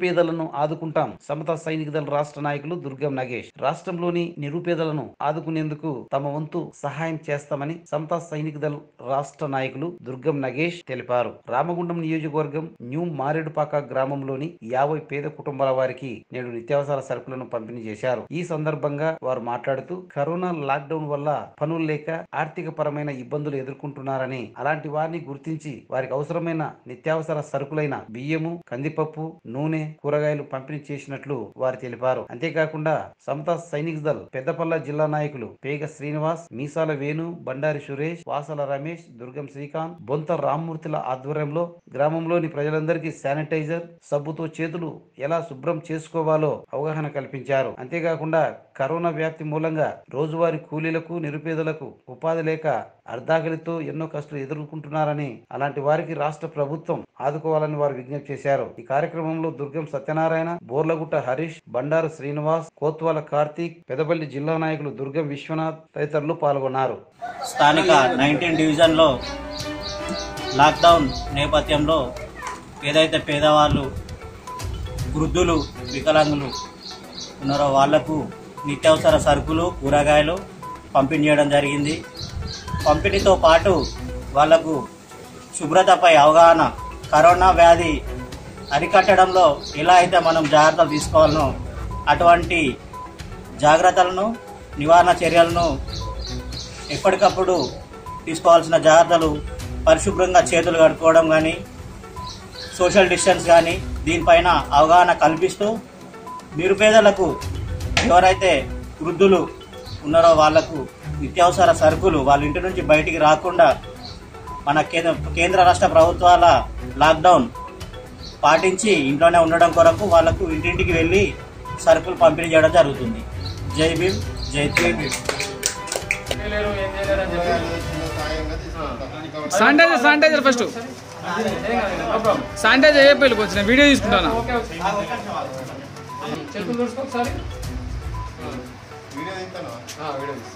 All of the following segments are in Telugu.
నిరుపేదలను ఆదుకుంటాం సమతా సైనిక దళ రాష్ట్ర నాయకులు దుర్గం నగేష్ రాష్ట్రంలోని నిరుపేదలను ఆదుకునేందుకు తమ వంతు సహాయం చేస్తామని సమతా సైనిక దళ రాష్ట్ర నాయకులు దుర్గం నగేష్ తెలిపారు రామగుండం నియోజకవర్గం న్యూ మారేడుపాక గ్రామంలోని యాభై పేద కుటుంబాల వారికి నేడు నిత్యావసర సరుకులను పంపిణీ చేశారు ఈ సందర్భంగా వారు మాట్లాడుతూ కరోనా లాక్డౌన్ వల్ల పనులు లేక ఆర్థిక పరమైన ఇబ్బందులు ఎదుర్కొంటున్నారని అలాంటి వారిని గుర్తించి వారికి అవసరమైన నిత్యావసర సరుకులైన బియ్యము కందిపప్పు నూనె కూరగాయలు పంపిణీ చేసినట్లు వారు తెలిపారు అంతేకాకుండా సమతా సైనిక్ దళ్ పెద్దపల్ల జిల్లా నాయకులు పేగ శ్రీనివాస్ మీసాల వేణు బండారి సురేష్ వాసల రమేష్ దుర్గం శ్రీకాంత్ బొంత రామ్మూర్తిల ఆధ్వర్యంలో గ్రామంలోని ప్రజలందరికీ శానిటైజర్ సబ్బుతో చేతులు ఎలా శుభ్రం చేసుకోవాలో అవగాహన కల్పించారు అంతేకాకుండా కరోనా వ్యాప్తి మూలంగా రోజువారీ కూలీలకు నిరుపేదలకు ఉపాధి లేక అర్ధాకలితో ఎన్నో కష్టాలు ఎదుర్కొంటున్నారని అలాంటి వారికి రాష్ట్ర ప్రభుత్వం ఆదుకోవాలని వారు విజ్ఞప్తి చేశారు ఈ కార్యక్రమంలో దుర్గం సత్యనారాయణ బోర్లగుట్ట హరీష్ బండారు శ్రీనివాస్ కోత్వాల కార్తీక్ పెదపల్లి జిల్లా నాయకులు దుర్గం విశ్వనాథ్ తదితరులు పాల్గొన్నారు స్థానిక నైన్టీన్ డివిజన్లో లాక్డౌన్ నేపథ్యంలో ఏదైతే పేదవాళ్ళు వృద్ధులు వికలాంగులు ఉన్నారో వాళ్లకు నిత్యావసర సరుకులు కూరగాయలు పంపిణీ చేయడం జరిగింది పంపిణీతో పాటు వాళ్లకు శుభ్రతపై అవగాహన కరోనా వ్యాధి అరికట్టడంలో ఎలా అయితే మనం జాగ్రత్తలు తీసుకోవాలనో అటువంటి జాగ్రత్తలను నివారణ చర్యలను ఎప్పటికప్పుడు తీసుకోవాల్సిన జాగ్రత్తలు పరిశుభ్రంగా చేతులు కడుక్కోవడం కానీ సోషల్ డిస్టెన్స్ కానీ దీనిపైన అవగాహన కల్పిస్తూ నిరుపేదలకు ఎవరైతే వృద్ధులు ఉన్నారో వాళ్లకు నిత్యావసర సరుకులు వాళ్ళ ఇంటి నుంచి బయటికి రాకుండా మన కేంద్ర కేంద్ర రాష్ట్ర ప్రభుత్వాల లాక్డౌన్ పాటించి ఇంట్లోనే ఉండడం కొరకు వాళ్లకు ఇంటింటికి వెళ్ళి సరుకులు పంపిణీ చేయడం జరుగుతుంది జై భీమ్ జై భీమ్ చేయలేరు ఏం చేయలేరు అని చెప్పి శానిటైజర్ శానిటైజర్ ఫస్ట్ ఏం కాదు, నో ప్రాబ్లం. శానిటైజర్ ఏ పెళ్ళికి వచ్చిన వీడియో తీసుకుంటాను ఓకే ఓకే చేతులు తుడుచుకో ఒకసారి వీడియో తీస్తాను ఆ, వీడియో తీసి.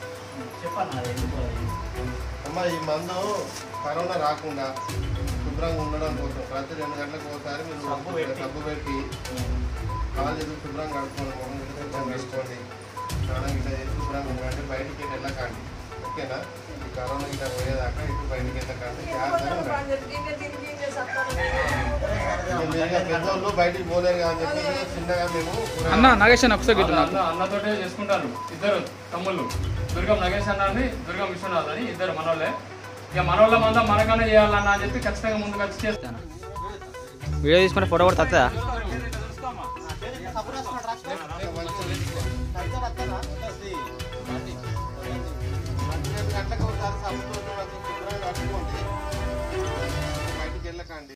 అమ్మ ఈ మందు కరోనా రాకుండా శుభ్రంగా ఉండడం కోసం ప్రతి రెండు గంటలకు ఒకసారి మీరు సబ్బు పెట్టి కాళ్ళు చేతులు శుభ్రంగా కడుక్కోండి మొహం గిట్ల శుభ్రంగా కడుక్కోండి స్నానం ఇట్లా చేసి శుభ్రంగా ఉండండి బయటికి వెళ్ళకండి ఓకేనా ఈ కరోనా ఇట్లా పోయేదాకా ఇటు బయటికి వెళ్ళకండి జాగ్రత్తగా ఉండండి ఇక మీరు ఇక పెద్దోళ్ళు బయటికి పోలేరు కదా అని చెప్పి చిన్నగా మేము అన్న నాగేష్ అన్న ఒకసారి గిట్టు అన్న నాకు అన్నతోటే చేసుకుంటారు ఇద్దరు తమ్ముళ్ళు దుర్గం నగేష్ అన్న అని దుర్గం విశ్వనాథ్ అని ఇద్దరు మనోళ్ళే ఇక మనోళ్ళ మందా మనకన్నా చేయాలన్నా అని చెప్పి ఖచ్చితంగా ముందుకు వచ్చి చేస్తాను వీడియో తీసుకుంటే ఫోటో కూడా తక్కువ